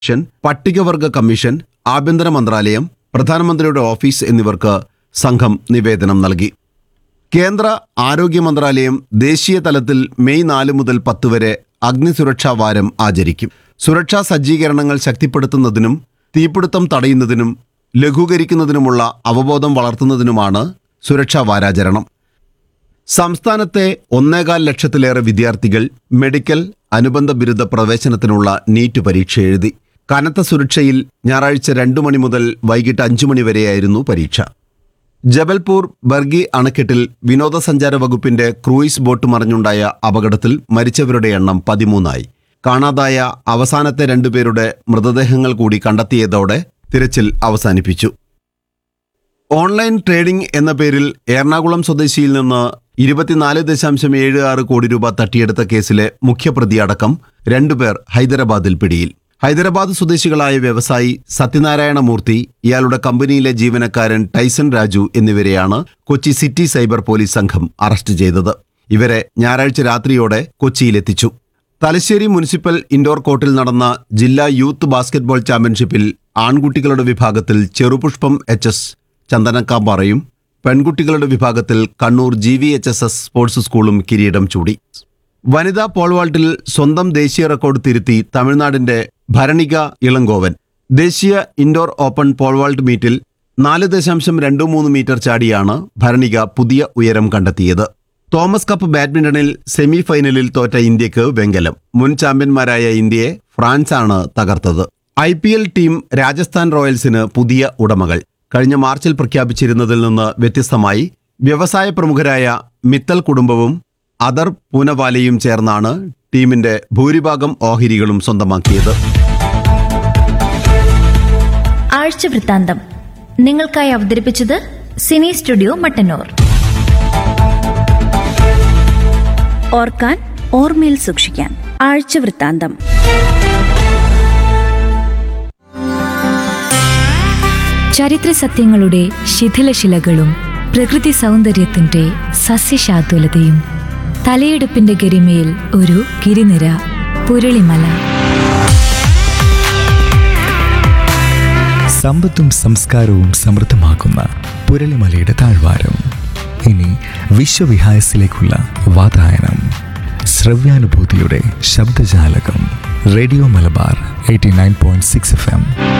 commission പട്ടികവർഗ commission ആഭ്യന്തര മന്ത്രാലയം പ്രധാനമന്ത്രിയുടെ ഓഫീസ് എന്നിവർക്ക് സംഘം നിവേദനം നൽകി കേന്ദ്ര ആരോഗ്യ മന്ത്രാലയം ദേശീയ തലത്തിൽ മെയ് നാല് മുതൽ പത്ത് വരെ അഗ്നിസുരക്ഷാ വാരം ആചരിക്കും സുരക്ഷാ സജ്ജീകരണങ്ങൾ ശക്തിപ്പെടുത്തുന്നതിനും തീപിടുത്തം തടയുന്നതിനും ലഘൂകരിക്കുന്നതിനുമുള്ള അവബോധം വളർത്തുന്നതിനുമാണ് സുരക്ഷാ വാരാചരണം സംസ്ഥാനത്തെ ഒന്നേകാൽ ലക്ഷത്തിലേറെ വിദ്യാർത്ഥികൾ മെഡിക്കൽ അനുബന്ധ ബിരുദ പ്രവേശനത്തിനുള്ള നീറ്റ് പരീക്ഷ എഴുതി കനത്ത സുരക്ഷയിൽ ഞായറാഴ്ച രണ്ടു മണി മുതൽ വൈകിട്ട് അഞ്ചു മണി വരെയായിരുന്നു പരീക്ഷ ജബൽപൂർ ബർഗി അണക്കെട്ടിൽ വിനോദസഞ്ചാര വകുപ്പിന്റെ ക്രൂയിസ് ബോട്ട് മറിഞ്ഞുണ്ടായ അപകടത്തിൽ മരിച്ചവരുടെ എണ്ണം പതിമൂന്നായി കാണാതായ അവസാനത്തെ രണ്ടുപേരുടെ മൃതദേഹങ്ങൾ കൂടി കണ്ടെത്തിയതോടെ തിരച്ചിൽ അവസാനിപ്പിച്ചു ഓൺലൈൻ ട്രേഡിംഗ് എന്ന പേരിൽ എറണാകുളം സ്വദേശിയിൽ നിന്ന് ഇരുപത്തിനാല് ദശാംശം ഏഴ് ആറ് കോടി രൂപ തട്ടിയെടുത്ത കേസിലെ മുഖ്യപ്രതി അടക്കം രണ്ടുപേർ ഹൈദരാബാദിൽ പിടിയിൽ ഹൈദരാബാദ് സ്വദേശികളായ വ്യവസായി സത്യനാരായണ മൂർത്തി ഇയാളുടെ കമ്പനിയിലെ ജീവനക്കാരൻ ടൈസൺ രാജു എന്നിവരെയാണ് കൊച്ചി സിറ്റി സൈബർ പോലീസ് സംഘം അറസ്റ്റ് ചെയ്തത് ഇവരെ ഞായറാഴ്ച രാത്രിയോടെ കൊച്ചിയിലെത്തിച്ചു തലശ്ശേരി മുനിസിപ്പൽ ഇൻഡോർ കോർട്ടിൽ നടന്ന ജില്ലാ യൂത്ത് ബാസ്കറ്റ്ബോൾ ചാമ്പ്യൻഷിപ്പിൽ ആൺകുട്ടികളുടെ വിഭാഗത്തിൽ ചെറുപുഷ്പം എച്ച് എസ് ചന്ദനക്കാമ്പാറയും പെൺകുട്ടികളുടെ വിഭാഗത്തിൽ Kannur G V H S S sports സ്കൂളും കിരീടം ചൂടി വനിതാ പോൾവാൾട്ടിൽ സ്വന്തം ദേശീയ റെക്കോർഡ് തിരുത്തി തമിഴ്നാടിന്റെ ഭരണിക ഇളങ്കോവൻ ദേശീയ ഇൻഡോർ ഓപ്പൺ പോൾവാൾട്ട് മീറ്റിൽ നാല് ദശാംശം രണ്ട് മൂന്ന് മീറ്റർ ചാടിയാണ് ഭരണിക പുതിയ ഉയരം കണ്ടെത്തിയത് തോമസ് കപ്പ് ബാഡ്മിന്റണിൽ സെമി ഫൈനലിൽ തോറ്റ ഇന്ത്യക്ക് വെങ്കലം മുൻ ചാമ്പ്യന്മാരായ ഇന്ത്യയെ ഫ്രാൻസാണ് തകർത്തത് I P L team Rajasthan റോയൽസിന് പുതിയ ഉടമകൾ കഴിഞ്ഞ മാർച്ചിൽ പ്രഖ്യാപിച്ചിരുന്നതിൽ നിന്ന് വ്യത്യസ്തമായി വ്യവസായ പ്രമുഖരായ മിത്തൽ കുടുംബവും അതർ പൂനവാലയും ചേർന്നാണ് ടീമിന്റെ ഭൂരിഭാഗം ഓഹരികളും സ്വന്തമാക്കിയത് ആഴ്ച വൃത്താന്തം നിങ്ങൾക്കായി അവതരിപ്പിച്ചത് സിനി സ്റ്റുഡിയോ മട്ടന്നൂർ ഓർക്കാൻ ഓർമ്മയിൽ സൂക്ഷിക്കാൻ ആഴ്ച വൃത്താന്തം ചരിത്ര സത്യങ്ങളുടെ ശിഥിലശിലകളും പ്രകൃതി സൗന്ദര്യത്തിന്റെ സസ്യശാതുലതയും തലയെടുപ്പിന്റെ ഗരിമയിൽ ഒരു ഗിരിനിര പുരളിമല സമ്പത്തും സംസ്കാരവും സമൃദ്ധമാക്കുന്ന പുരളിമലയുടെ താഴ്വാരം ഇനി വിശ്വവിഹായസിലേക്കുള്ള വാതായനം ശ്രവ്യാനുഭൂതിയുടെ ശബ്ദജാലകം radio Malabar eighty nine point six F M